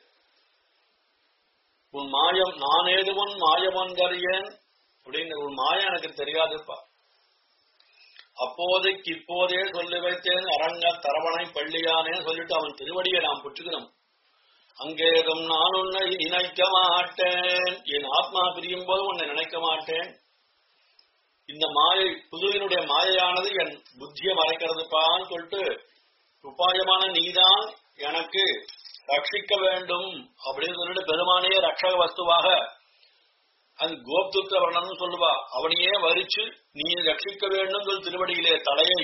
உன் மாயம் நான் ஏது உன் மாயம் ஒன்றறியேன் அப்படின்னு உன் மாயம் எனக்கு தெரியாதுப்பா அப்போதைக்கு இப்போதே சொல்லி வைத்தேன் அரங்க தரவணை பள்ளியானே சொல்லிட்டு அவன் திருவடியை நாம் புற்றுகிறோம் அங்கேதும் நான் உன்னை நினைக்க மாட்டேன் என் ஆத்மா பிரியும் போது உன்னை நினைக்க மாட்டேன் இந்த மாயை புதுவினுடைய மாயையானது என் புத்தியை மறைக்கிறதுப்பான்னு சொல்லிட்டு உபாயமான நீதான் எனக்கு ரட்சிக்க வேண்டும் அப்படின்னு சொல்லிட்டு பெருமானையே ரட்சக வஸ்துவாக அது கோப்துத்த வர்ணம்னு சொல்லுவா அவனையே வரிச்சு நீ ரட்சிக்க வேண்டும் சொல் திருவடியிலே தலையை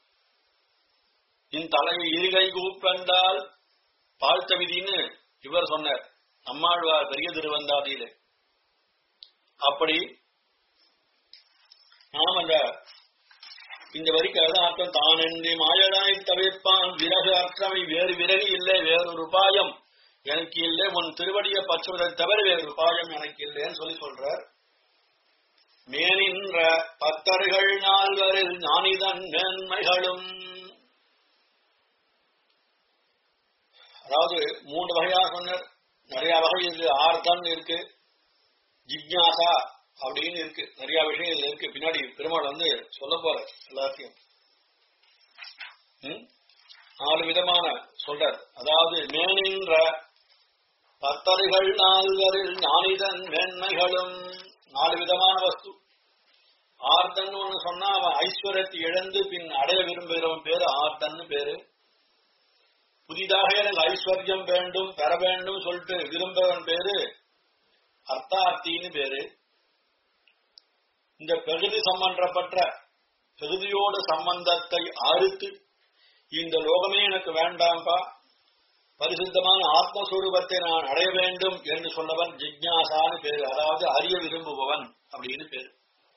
இன் தலையை இருகை கூப்பென்றால் வாழ்த்த விதின்னு இவர் சொன்னார் நம்மாழ்வார் பெரிய திருவந்தாதியிலே அப்படி நாம் அந்த இந்த வரிக்கு அதுதான் அர்த்தம் தானென்றி மாயனாய் தவிர்ப்பான் விறகு அற்றமை வேறு விறகு இல்லை வேறொரு உபாயம் எனக்கு இல்லை உன் திருவடியை பற்றுவதை தவிர வேறு உபாயம் எனக்கு இல்லைன்னு சொல்லி சொல்றார் மேனின்ற பத்தர்கள் நால்வரில் ஞானிதன் மேன்மைகளும் அதாவது மூன்று வகையா சொன்னார் நிறைய வகை இருக்கு ஆர்த்தம் இருக்கு ஜிக்ஞாசா அப்படின்னு இருக்கு நிறைய விஷயம் இதுல இருக்கு பின்னாடி பெருமாள் வந்து சொல்ல போற எல்லாத்தையும் ம்? நாலு விதமான சொல்றார் அதாவது மேனின்ற பத்தர்கள் நால்வரில் ஞானிதன் மேன்மைகளும் நாலு விதமான வஸ்து ஆர்த்தன் ஒண்ணு சொன்னா அவன் ஐஸ்வர்யத்தை இழந்து பின் அடைய விரும்புகிறவன் பேரு ஆர்த்தன்னு பேரு புதிதாக எனக்கு ஐஸ்வர்யம் வேண்டும் பெற வேண்டும் சொல்லிட்டு விரும்புகிறவன் பேரு அர்த்தார்த்தின்னு பேரு இந்த பிரகிருதி சம்பந்தப்பட்ட பிரகிருதியோட சம்பந்தத்தை அறுத்து இந்த லோகமே எனக்கு வேண்டாம்பா பரிசுத்தமான ஆத்மஸ்வரூபத்தை நான் அடைய வேண்டும் என்று சொன்னவன் ஜிக்ஞாசான்னு பேரு அதாவது அறிய விரும்புபவன் அப்படின்னு பேரு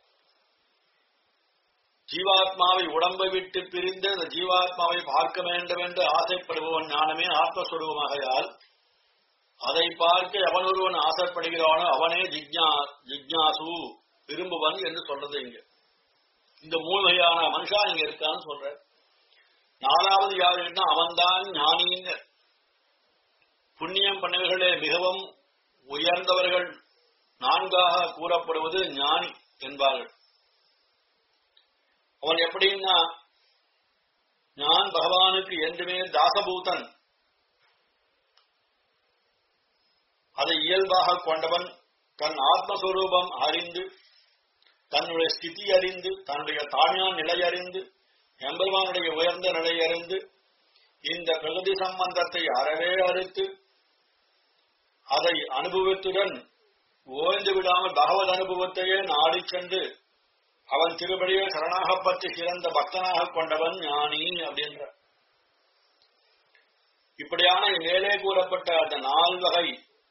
ஜீவாத்மாவை உடம்பை விட்டு பிரிந்து அந்த ஜீவாத்மாவை பார்க்க வேண்டும் என்று ஆசைப்படுபவன் ஞானமே ஆத்மஸ்வரூபமாகையால் அதை பார்க்க எவன் ஒருவன் ஆசைப்படுகிறானோ அவனே ஜிக்ஞா ஜிக்ஞாசு விரும்புவன் என்று சொல்றது இங்க இந்த மூணு வகையான மனுஷா இங்க இருக்கான்னு சொல்ற நாலாவது யாருன்னா அவன்தான் ஞானின்னு புண்ணியம் பண்ணவர்களே மிகவும் உயர்ந்தவர்கள் நான்காக கூறப்படுவது ஞானி என்பார்கள் அவன் எப்படின்னா நான் பகவானுக்கு என்றுமே தாசபூதன் அதை இயல்பாக கொண்டவன் தன் ஆத்மஸ்வரூபம் அறிந்து தன்னுடைய ஸ்திதி அறிந்து தன்னுடைய தாழ்மையான நிலை அறிந்து எம்பெருமானுடைய உயர்ந்த நிலை அறிந்து இந்த பிரகதி சம்பந்தத்தை அறவே அறுத்து அதை அனுபவத்துடன் ஓய்ந்து விடாமல் பகவத் அனுபவத்தையே நாடிச் சென்று அவன் திருபடியை சரணாகப்பட்டு சிறந்த பக்தனாக கொண்டவன் ஞானி அப்படின்ற இப்படியான மேலே கூறப்பட்ட அந்த நால்வகை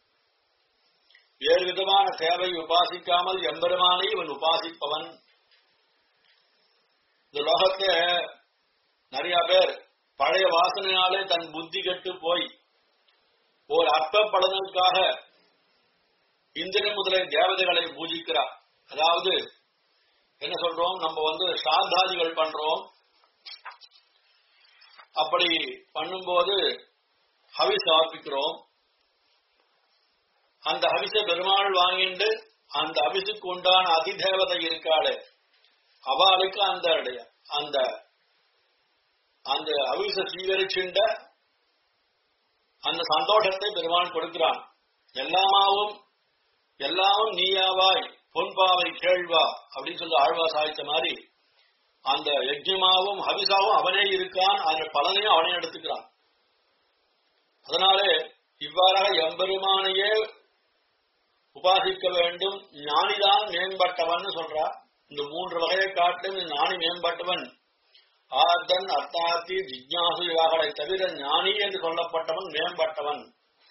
வேறு விதமான தேவை உபாசிக்காமல் எம்பெருமானை இவன் உபாசிப்பவன் இந்த லோகத்தை நிறைய பேர் பழைய வாசனையாலே தன் புத்தி கெட்டு போய் ஓர் அற்ப பலனுக்காக இந்திரன் முதலிய தேவதைகளை பூஜிக்கிறார் அதாவது என்ன சொல்றோம் நம்ம வந்து சாந்தாதிகள் பண்றோம் அப்படி பண்ணும்போது ஹவிஸ் சமர்ப்பிக்கிறோம் அந்த ஹவிச பெருமாள் வாங்கிண்டு அந்த ஹவிசுக்கு உண்டான அதிதேவதை இருக்காளே அவளுக்கு அந்த அந்த அந்த அவிச சீகரிச்சுண்ட அந்த சந்தோஷத்தை பெருமாள் கொடுக்கிறான் எல்லாமாவும் எல்லாமும் நீயாவாய் பொன்பாவை கேள்வா அப்படின்னு சொல்லி ஆழ்வா சாதித்த மாதிரி அந்த யஜ்யமாவும் ஹவிசாவும் அவனே இருக்கான் அந்த பலனையும் அவனே எடுத்துக்கிறான் அதனாலே இவ்வாறாக எம்பெருமானையே உபாசிக்க வேண்டும் ஞானிதான் மேம்பட்டவன் சொல்றா இந்த மூன்று வகையை காட்டும் ஞானி மேம்பட்டவன் ஆர்தன் அர்த்தாத்தி ஜிக்யாசு இவாகளை தவிர ஞானி என்று சொல்லப்பட்டவன் மேம்பட்டவன்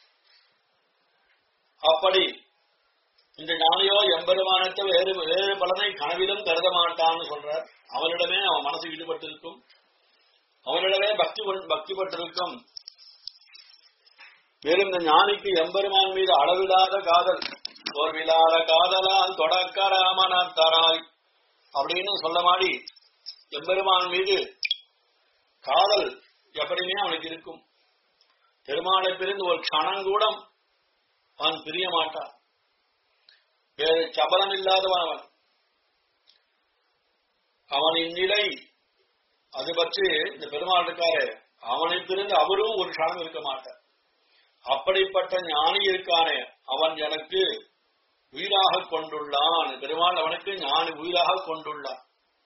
அப்படி இந்த ஞானியோ எம்பெருமானத்தை வேறு வேறு பலனை கனவிலும் கருத மாட்டான்னு சொல்றார் அவனிடமே அவன் மனசு ஈடுபட்டிருக்கும் அவனிடமே பக்தி பக்திப்பட்டிருக்கும் மேலும் இந்த ஞானிக்கு எம்பெருமான் மீது அளவில்லாத காதல் தோல்வில்லாத காதலால் தொடக்க ராமனத்தராய் அப்படின்னு சொல்ல மாடி எம்பெருமான் மீது காதல் எப்படியுமே அவனுக்கு இருக்கும் பெருமாளை பிரிந்து ஒரு க்ஷணம் கூட அவன் பிரிய மாட்டான் வேறு சபலம் இல்லாதவன் அவன் அவனின் நிலை அது பற்றி இந்த பெருமாள் இருக்காரு அவனை பிரிந்து அவரும் ஒரு க்ஷணம் இருக்க மாட்டார் அப்படிப்பட்ட ஞானி இருக்கானே அவன் எனக்கு உயிராக கொண்டுள்ளான் பெருமாள் அவனுக்கு ஞானி உயிராக கொண்டுள்ளான்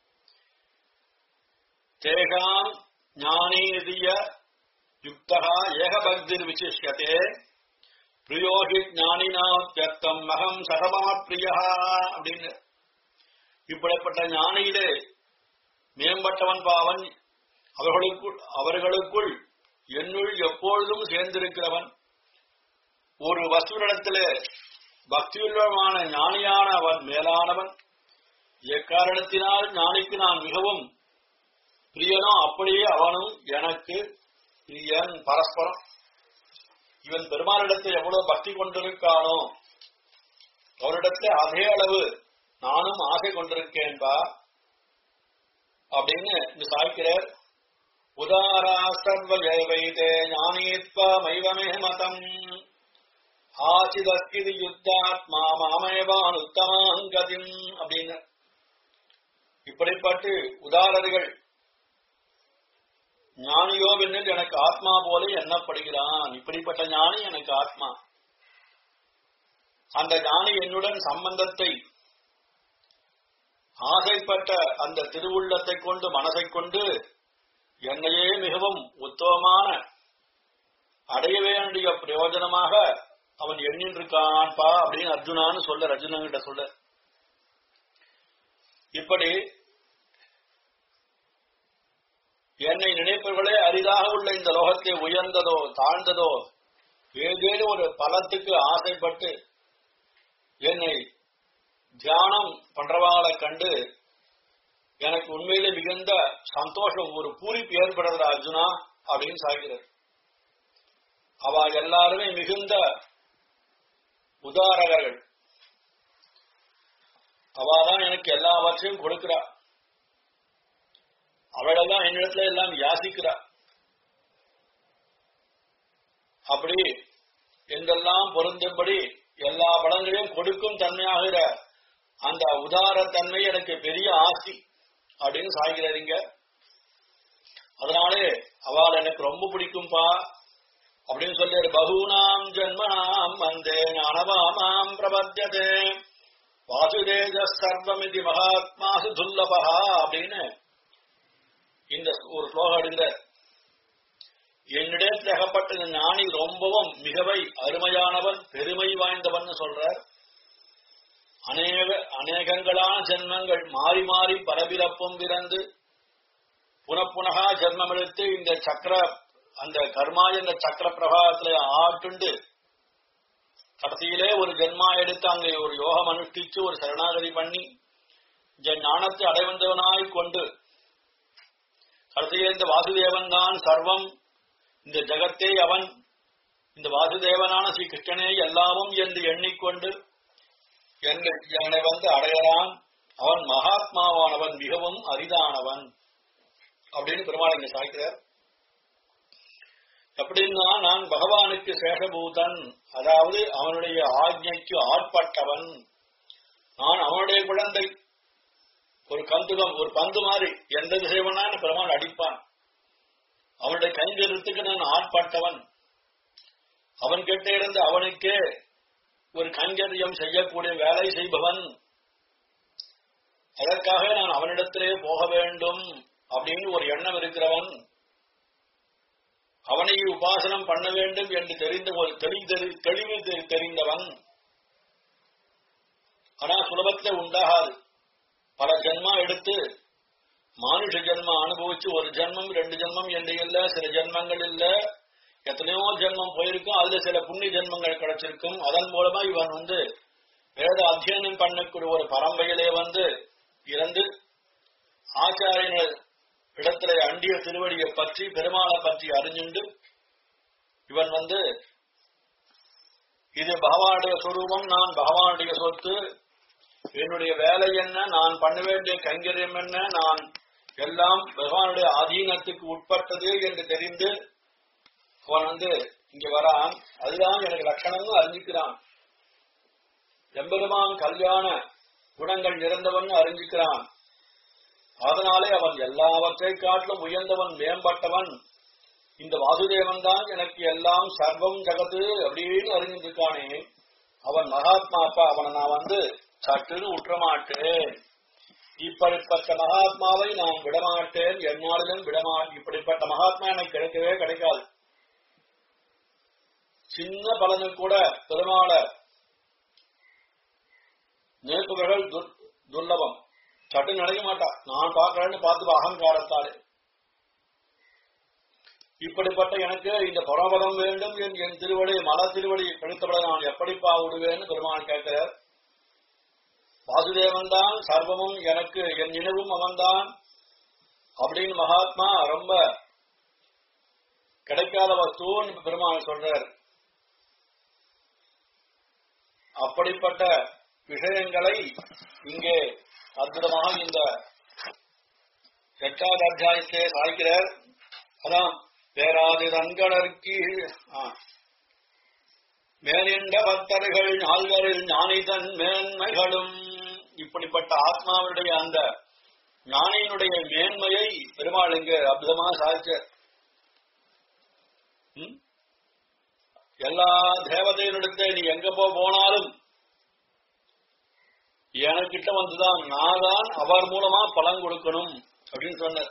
தேகாம் ஞானி நிதிய யுக்தகா ஏகபக்திர் விசிஷ்யதே பிரியோகி ஞானினாத்யர்த்தம் மகம் சகமம பிரியா அப்படின்னு இப்படிப்பட்ட ஞானியிலே மேம்பட்டவன் பாவன் அவர்களுக்குள் அவர்களுக்குள் என்னுள் எப்பொழுதும் சேர்ந்திருக்கிறவன் ஒரு வசுவிடத்திலே பக்தியுள்ளவனான ஞானியான அவன் மேலானவன் எக்காரணத்தினால் ஞானிக்கு நான் மிகவும் பிரியனோ அப்படியே அவனும் எனக்கு பிரியன் பரஸ்பரம் இவன் பெருமானிடத்தில் எவ்வளவு பக்தி கொண்டிருக்கானோ அவரிடத்தில் அதே அளவு நானும் ஆசை கொண்டிருக்கேன்பா அப்படின்னு இந்த சாய்க்கிறார் உதாரா சர்வ வைதே ஞானீத்வா மைவமே மதம் ஆசிதஸ்கிதி யுத்தாத்மா மாமேவான் உத்தமாங்கதிம் அப்படின்னு இப்படிப்பட்டு உதாரர்கள் ஞானியோ பின்னில் எனக்கு ஆத்மா போல எண்ணப்படுகிறான் இப்படிப்பட்ட ஞானி எனக்கு ஆத்மா அந்த ஞானி என்னுடன் சம்பந்தத்தை ஆசைப்பட்ட அந்த திருவுள்ளத்தை கொண்டு மனசை கொண்டு என்னையே மிகவும் உத்தமமான அடைய வேண்டிய பிரயோஜனமாக அவன் எண்ணின்றிருக்கான்பா அப்படின்னு அர்ஜுனான்னு சொல்ல அர்ஜுனங்கிட்ட சொல்ல இப்படி என்னை நினைப்பவர்களே அரிதாக உள்ள இந்த லோகத்தை உயர்ந்ததோ தாழ்ந்ததோ ஏதேனும் ஒரு பலத்துக்கு ஆசைப்பட்டு என்னை தியானம் பண்றவாளை கண்டு எனக்கு உண்மையிலே மிகுந்த சந்தோஷம் ஒரு பூரிப்பு ஏற்படுறதா அர்ஜுனா அப்படின்னு சாகிறார் அவ எல்லாருமே மிகுந்த உதாரகர்கள் அவதான் எனக்கு எல்லாவற்றையும் கொடுக்கிறா அவளெல்லாம் என்னிடத்துல எல்லாம் யாசிக்கிறா அப்படி என்றெல்லாம் பொருந்தும்படி எல்லா பலங்களையும் கொடுக்கும் தன்மையாகிற அந்த உதாரத்தன்மை எனக்கு பெரிய ஆசி அப்படின்னு சாய்கிறாருங்க அதனாலே அவள் எனக்கு ரொம்ப பிடிக்கும்பா அப்படின்னு சொல்றாரு பகூனாம் ஜன்மனாம் வந்தே ஞானவாமாம் பிரபத்தியதே வாசுதேஜ சர்வமிதி மகாத்மாசு துல்லபா அப்படின்னு இந்த ஒரு ஸ்லோகம் எடுக்கிறார் என்னிடத்தில் அகப்பட்ட இந்த ஞானி ரொம்பவும் மிகவை அருமையானவன் பெருமை வாய்ந்தவன் சொல்றார் அநேக அநேகங்களான ஜென்மங்கள் மாறி மாறி பரபிறப்பும் பிறந்து புனப்புனகா ஜென்மம் எடுத்து இந்த சக்கர அந்த கர்மா என்ற சக்கர பிரபாகத்துல ஆட்டுண்டு கடைசியிலே ஒரு ஜென்மா எடுத்து அங்கே ஒரு யோகம் அனுஷ்டிச்சு ஒரு சரணாகதி பண்ணி இந்த ஞானத்தை அடைவந்தவனாய் கொண்டு கடைசியிலே இந்த வாசுதேவன் தான் சர்வம் இந்த ஜகத்தே அவன் இந்த வாசுதேவனான ஸ்ரீ கிருஷ்ணனே எல்லாமும் என்று எண்ணிக்கொண்டு என்னை வந்து அடையறான் அவன் மகாத்மாவானவன் மிகவும் அரிதானவன் அப்படின்னு பெருமாள் இங்க சாய்க்கிறார் எப்படின்னா நான் பகவானுக்கு சேஷபூதன் அதாவது அவனுடைய ஆజ్ఞைக்கு ஆட்பட்டவன் நான் அவனுடைய குழந்தை ஒரு கந்துகம் ஒரு பந்து மாதிரி எந்த திசைவனான பெருமாள் அடிப்பான் அவனுடைய கைங்கரத்துக்கு நான் ஆட்பட்டவன் அவன் கிட்ட இருந்து அவனுக்கே ஒரு கைங்கரியம் செய்யக்கூடிய வேலை செய்பவன் அதற்காக நான் அவனிடத்திலே போக வேண்டும் அப்படின்னு ஒரு எண்ணம் இருக்கிறவன் அவனை உபாசனம் பண்ண வேண்டும் என்று தெரிந்த ஒரு தெளிவு தெளிவு தெரிந்தவன் ஆனா சுலபத்தில் உண்டாகாது பல ஜென்மா எடுத்து மானுஷ ஜென்ம அனுபவிச்சு ஒரு ஜென்மம் ரெண்டு ஜென்மம் என்று இல்ல சில ஜென்மங்கள் இல்ல எத்தனையோ ஜென்மம் போயிருக்கும் அதுல சில புண்ணிய ஜென்மங்கள் கிடைச்சிருக்கும் அதன் மூலமா இவன் வந்து வேத அத்தியனம் பண்ணக்கூடிய ஒரு பரம்பையிலே வந்து இறந்து ஆச்சாரியர்கள் இடத்துல அண்டிய திருவடியை பற்றி பெருமாளை பற்றி அறிஞ்சுண்டு இவன் வந்து இது பகவானுடைய சுரூபம் நான் பகவானுடைய சொத்து என்னுடைய வேலை என்ன நான் பண்ண வேண்டிய கைங்கரியம் என்ன நான் எல்லாம் பகவானுடைய ஆதீனத்துக்கு உட்பட்டது என்று தெரிந்து அவன் வந்து இங்க வரான் அதுதான் எனக்கு லட்சணம்னு அறிஞ்சுக்கிறான் எம்பெருமான் கல்யாண குணங்கள் நிறைந்தவன் அறிஞ்சுக்கிறான் அதனாலே அவன் எல்லாவற்றை காட்டிலும் உயர்ந்தவன் மேம்பட்டவன் இந்த வாசுதேவன் தான் எனக்கு எல்லாம் சர்வம் ஜகது அப்படின்னு அறிஞ்சிருக்கானே அவன் மகாத்மா அப்பா அவனை நான் வந்து சட்டுன்னு உற்றமாட்டேன் இப்படிப்பட்ட மகாத்மாவை நான் விடமாட்டேன் எந்நாளிலும் விடமாட்டேன் இப்படிப்பட்ட மகாத்மா எனக்கு கிடைக்கவே கிடைக்காது சின்ன பலனு கூட பெருமாள நேர்ப்புகள் துர்லபம் சட்டு நினைக்க மாட்டா நான் பார்க்கிறேன்னு பார்த்து அகங்காரத்தாலே இப்படிப்பட்ட எனக்கு இந்த பரமபதம் வேண்டும் என் என் திருவடி மல திருவடி பிடித்தபட நான் எப்படிப்பா விடுவேன்னு பெருமாள் கேட்கிறார் வாசுதேவன் தான் சர்வமும் எனக்கு என் நினைவும் அவன்தான் அப்படின்னு மகாத்மா ரொம்ப கிடைக்காத வஸ்துன்னு பெருமாள் சொல்றார் அப்படிப்பட்ட விஷயங்களை இங்கே அற்புதமாக இந்த எட்டாவது அத்தியாயத்திலே சாய்க்கிறார் அதான் பேராது தன்களற்கு மேலிண்ட பக்தர்கள் நால்வரில் ஞானிதன் மேன்மைகளும் இப்படிப்பட்ட ஆத்மாவுடைய அந்த ஞானியினுடைய மேன்மையை பெருமாள் இங்கு அற்புதமாக சாதிச்ச எல்லா தேவதையினிடத்தை நீ எங்க போ போனாலும் எனக்கிட்ட வந்துதான் நான் தான் அவர் மூலமா பலன் கொடுக்கணும் அப்படின்னு சொன்னார்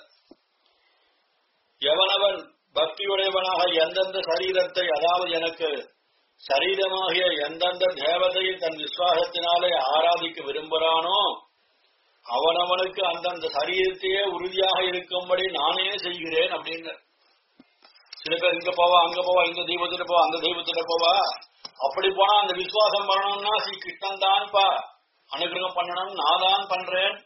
எவனவன் பக்தியுடையவனாக எந்தெந்த சரீரத்தை அதாவது எனக்கு சரீரமாகிய எந்தெந்த தேவதையை தன் விசுவாசத்தினாலே ஆராதிக்க விரும்புகிறானோ அவனவனுக்கு அந்தந்த சரீரத்தையே உறுதியாக இருக்கும்படி நானே செய்கிறேன் அப்படின்னு சில பேர் இங்க போவா அங்க போவா இந்த தெய்வத்திட்ட போவா அந்த தெய்வத்திட்ட போவா அப்படி போனா அந்த விசுவாசம் பண்ணணும்னா ஸ்ரீ கிருஷ்ணன் தான்ப்பா அனுகிரகம் பண்ணணும் நான் தான் பண்றேன்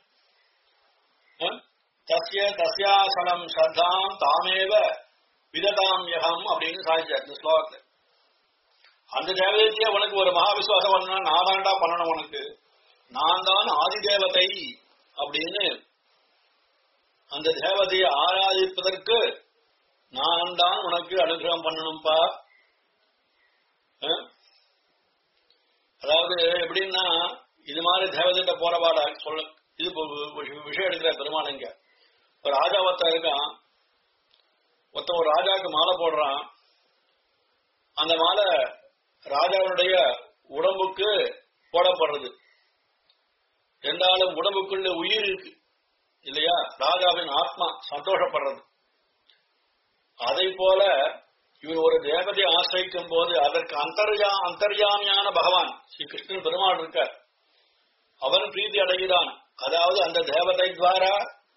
தஸ்ய தஸ்யாசனம் ஸ்ரத்தாம் தாமேவ விததாம் யகம் அப்படின்னு சாதிச்சார் இந்த ஸ்லோகத்துல அந்த தேவதையே உனக்கு ஒரு மகா விசுவாசம் பண்ணணும் நான் தான்டா பண்ணணும் உனக்கு நான் தான் ஆதி தேவதை அப்படின்னு அந்த தேவதையை ஆராதிப்பதற்கு நான் தான் உனக்கு அனுகிரகம் பண்ணணும்பா அஹ்? அதாவது எப்படின்னா இது மாதிரி தேவதைகிட்ட போறவாட சொல்ல இது இப்போ ஒரு விஷயம் எடுக்கிற பெருமாள் இங்க ஒரு ராஜா ஒருத்தன் இருக்கான் ஒருத்தன் ஒரு ராஜாவுக்கு மாலை போடுறான் அந்த மாலை ராஜாவுடைய உடம்புக்கு போடப்படுறது என்றாலும் உடம்புக்குள்ள உயிர் இருக்கு இல்லையா ராஜாவின் ஆத்மா சந்தோஷப்படுறது அதை போல இவர் ஒரு தேவதை ஆசிரிக்கும் போது அதற்கு அந்தர்யா அந்தர்யாமியான பகவான் ஸ்ரீ கிருஷ்ணன் பெருமாள் இருக்கார் அவன் பிரீதி அடைகிறான் அதாவது அந்த தேவதை துவாரா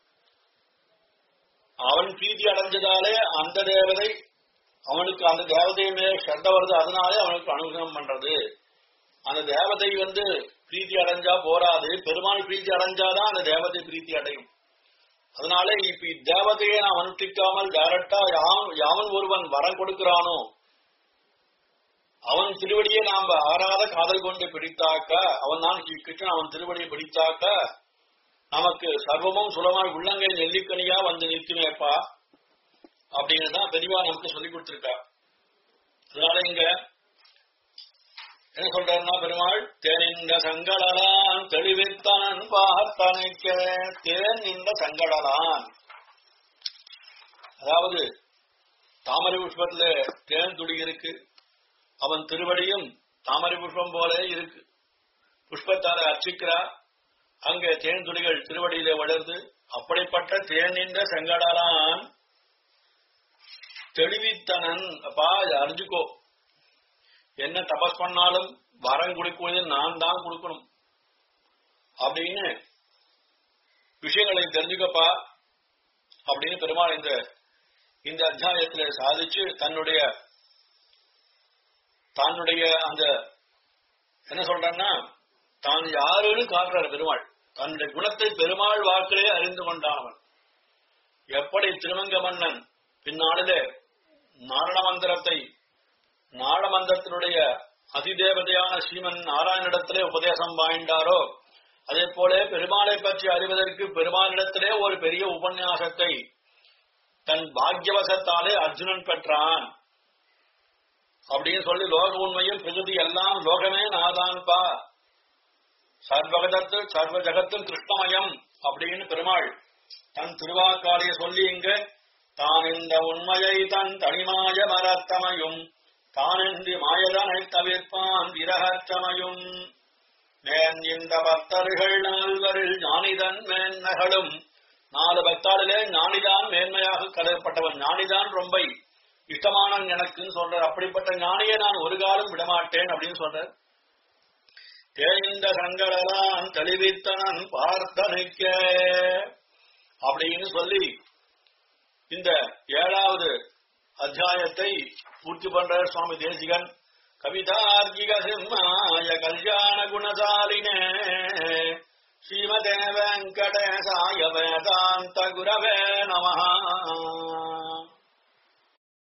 அவன் பிரீதி அடைஞ்சதாலே அந்த தேவதை அவனுக்கு அந்த தேவதை மேல ஸ்ரத்த வருது அதனாலே அவனுக்கு அனுகிரகம் பண்றது அந்த தேவதை வந்து பிரீத்தி அடைஞ்சா போராது பெருமாள் பிரீத்தி அடைஞ்சாதான் அந்த தேவதை பிரீத்தி அடையும் அதனால இப்ப தேவதையை நாம் அனுஷ்டிக்காமல் டைரக்டா யாவன் ஒருவன் வரம் கொடுக்கிறானோ அவன் திருவடியை நாம் ஆறாத காதல் கொண்டு பிடித்தாக்க அவன் தான் ஸ்ரீ கிருஷ்ணன் அவன் திருவடியை பிடித்தாக்க நமக்கு சர்வமும் சுலமாய் உள்ளங்கை நெல்லிக்கனியா வந்து நிற்குமேப்பா அப்படின்னு தான் பெரியவா நமக்கு சொல்லி கொடுத்திருக்கா அதனால இங்க என்ன சொல்றாருன்னா பெருமாள் தேனின்ற சங்கடலான் தெளிவித்தான் பார்த்தனைக்க தேன் நின்ற சங்கடலான் அதாவது தாமரை புஷ்பத்துல தேன் துளி இருக்கு அவன் திருவடியும் தாமரை புஷ்பம் போல இருக்கு புஷ்பத்தால அர்ச்சிக்கிறா அங்க தேன் துளிகள் திருவடியிலே வளருது அப்படிப்பட்ட தேன் நின்ற செங்கடலான் தெளிவித்தனன் அப்பா இதை அறிஞ்சுக்கோ என்ன தபஸ் பண்ணாலும் வரம் கொடுக்குவது நான் தான் கொடுக்கணும் அப்படின்னு விஷயங்களை தெரிஞ்சுக்கப்பா அப்படின்னு பெருமாள் இந்த இந்த அத்தியாயத்துல சாதிச்சு தன்னுடைய தன்னுடைய அந்த என்ன சொல்றேன்னா தான் யாருன்னு காட்டுறாரு பெருமாள் தன்னுடைய குணத்தை பெருமாள் வாக்கிலே அறிந்து கொண்டானவன் எப்படி திருமங்க மன்னன் பின்னாளிலே நாரண மந்திரத்தை நாடமந்திரத்தினுடைய அதிதேவதையான ஸ்ரீமன் நாராயணிடத்திலே உபதேசம் வாய்ந்தாரோ அதே போல பெருமாளை பற்றி அறிவதற்கு பெருமானிடத்திலே ஒரு பெரிய உபன்யாசத்தை தன் பாக்யவசத்தாலே அர்ஜுனன் பெற்றான் அப்படின்னு சொல்லி லோக உண்மையும் பிரகிருதி எல்லாம் லோகமே நாதான்பா சர்வகதத்து சர்வ ஜகத்தும் கிருஷ்ணமயம் அப்படின்னு பெருமாள் தன் திருவாக்காளிய சொல்லி இங்க தான் இந்த உண்மையை தன் தனிமாய மரத்தமையும் தானென்றி மாயதனை தவிர்ப்பான் விரகற்றமையும் மேன் இந்த பக்தர்கள் நால்வரில் ஞானிதன் மேன்மைகளும் நாலு பக்தாளிலே ஞானிதான் மேன்மையாக கருதப்பட்டவன் ஞானிதான் ரொம்ப இஷ்டமானவன் எனக்குன்னு சொல்றார் அப்படிப்பட்ட ஞானியை நான் ஒரு காலம் விடமாட்டேன் அப்படின்னு சொல்றார் தேய்ந்த சங்கடலான் தெளிவித்தனன் பார்த்தனுக்க அப்படின்னு சொல்லி இந்த ஏழாவது அத்தியாயத்தை பூர்த்தி பண்ற சுவாமி தேசிகன் கவிதார்க்கிக சிம்மாய கல்யாண குணசாலினே ஸ்ரீமதே வெங்கடேசாய வேதாந்த குரவே நமஹா